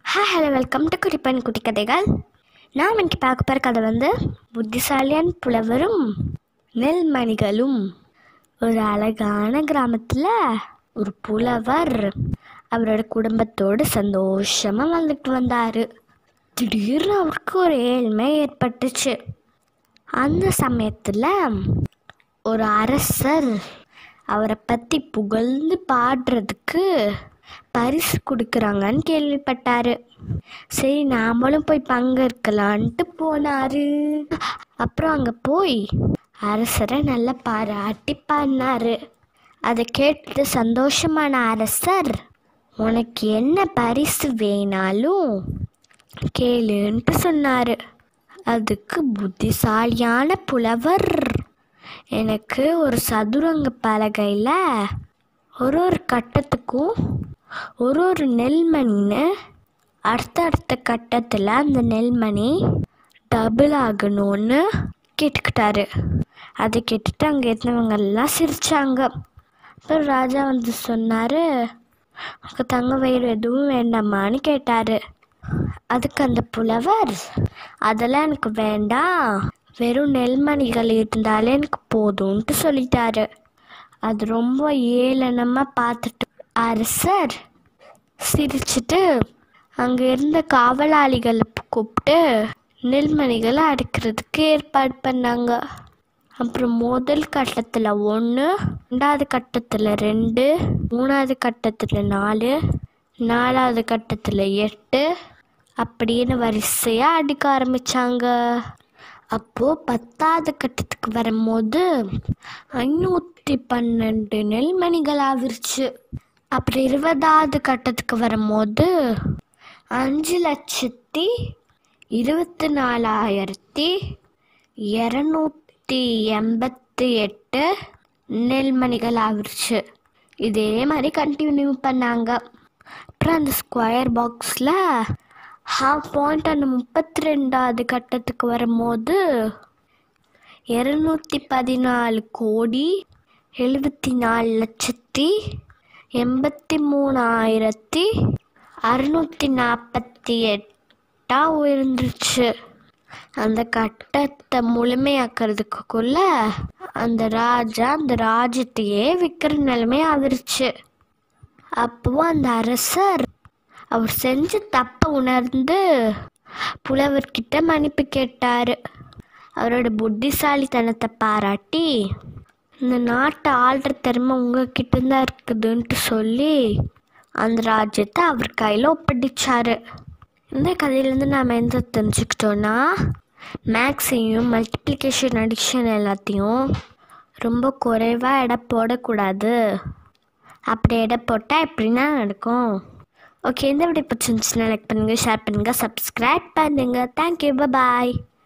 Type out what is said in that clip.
hi hello welcome to குறிப்பன் குட்டி கதைகள் நான் இன்னைக்கு பார்க்க போகிற கதை வந்து புத்திசாலியான் புலவரும் நெல்மணிகளும் ஒரு அழகான கிராமத்தில் ஒரு புலவர் அவரோட குடும்பத்தோடு சந்தோஷமாக வாழ்ந்துட்டு வந்தார் திடீர்னு அவருக்கு ஒரு ஏழ்மை ஏற்பட்டுச்சு அந்த சமயத்தில் ஒரு அரசர் அவரை பற்றி புகழ்ந்து பாடுறதுக்கு பரிசு கொடுக்குறாங்கன்னு கேள்விப்பட்டாரு சரி நாமளும் போய் பங்கேற்கலான்ட்டு போனாரு அப்புறம் அங்கே போய் அரசரை நல்லா பாராட்டி பாடினாரு அதை கேட்டு சந்தோஷமான அரசர் உனக்கு என்ன பரிசு வேணாலும் கேளுன்ட்டு சொன்னார் அதுக்கு புத்திசாலியான புலவர் எனக்கு ஒரு சதுரங்க பலகையில் ஒரு ஒரு கட்டத்துக்கும் ஒரு ஒரு நெல்மணின்னு அடுத்த அடுத்த கட்டத்தில் அந்த நெல்மணி டபுள் ஆகணும்னு கேட்டுக்கிட்டாரு அதை கேட்டுட்டு அங்கே இருந்தவங்கெல்லாம் சிரிச்சாங்க அப்புறம் ராஜா வந்து சொன்னார் உனக்கு தங்க வயிறு எதுவும் வேண்டாமான்னு கேட்டார் அதுக்கு அந்த புலவர் அதெல்லாம் எனக்கு வேண்டாம் வெறும் நெல்மணிகள் இருந்தாலே எனக்கு போதும்ன்ட்டு சொல்லிட்டாரு அது ரொம்ப ஏளனமாக பார்த்துட்டு அரசர் சிரிச்சிட்டு அங்கே இருந்த காவலாளிகளை கூப்பிட்டு நெல்மணிகளை அடிக்கிறதுக்கு ஏற்பாடு பண்ணாங்க அப்புறம் முதல் கட்டத்தில் ஒன்று ரெண்டாவது கட்டத்தில் ரெண்டு மூணாவது கட்டத்தில் நாலு நாலாவது கட்டத்தில் எட்டு அப்படின்னு வரிசையாக அடிக்க ஆரம்பித்தாங்க அப்போது பத்தாவது கட்டத்துக்கு வரும்போது ஐநூற்றி பன்னெண்டு நெல்மணிகள் ஆவிருச்சு அப்புறம் இருபதாவது கட்டத்துக்கு வரும்போது அஞ்சு லட்சத்தி இருபத்தி நாலாயிரத்தி இரநூத்தி எண்பத்தி எட்டு நெல்மணிகள் ஆவிருச்சு இதே மாதிரி கண்டினியூ பண்ணாங்க அப்புறம் அந்த ஸ்கொயர் பாக்ஸில் ஹாஃப் பாயிண்ட் அந்த முப்பத்தி ரெண்டாவது கட்டத்துக்கு வரும்போது இரநூத்தி பதினாலு கோடி எழுபத்தி நாலு லட்சத்தி எண்பத்தி மூணாயிரத்தி அறுநூற்றி நாற்பத்தி எட்டா உயர்ந்துருச்சு அந்த கட்டத்தை முழுமையாக்குறதுக்குள்ள அந்த ராஜா அந்த ராஜ்யத்தையே விற்கிற நிலைமை ஆவிருச்சு அப்போ அந்த அரசர் அவர் செஞ்ச தப்பை உணர்ந்து புலவர்கிட்ட மன்னிப்பு கேட்டார் அவரோட புத்திசாலித்தனத்தை பாராட்டி இந்த நாட்டை ஆள்ற திறமை உங்ககிட்ட தான் இருக்குதுன்ட்டு சொல்லி அந்த ராஜ்யத்தை அவர் கையில் ஒப்படைச்சாரு இந்த கதையிலேருந்து நாம் எந்த தெரிஞ்சுக்கிட்டோன்னா மேக்ஸையும் மல்டிப்ளிகேஷன் அடிஷன் எல்லாத்தையும் ரொம்ப குறைவாக எடை போடக்கூடாது அப்படி எடை போட்டால் எப்படின்னா நடக்கும் ஓகே இந்த வீடியோ பிடிச்சிருந்துச்சுன்னா லைக் பண்ணுங்கள் ஷேர் பண்ணுங்கள் சப்ஸ்கிரைப் பண்ணுங்கள் தேங்க்யூ பாய்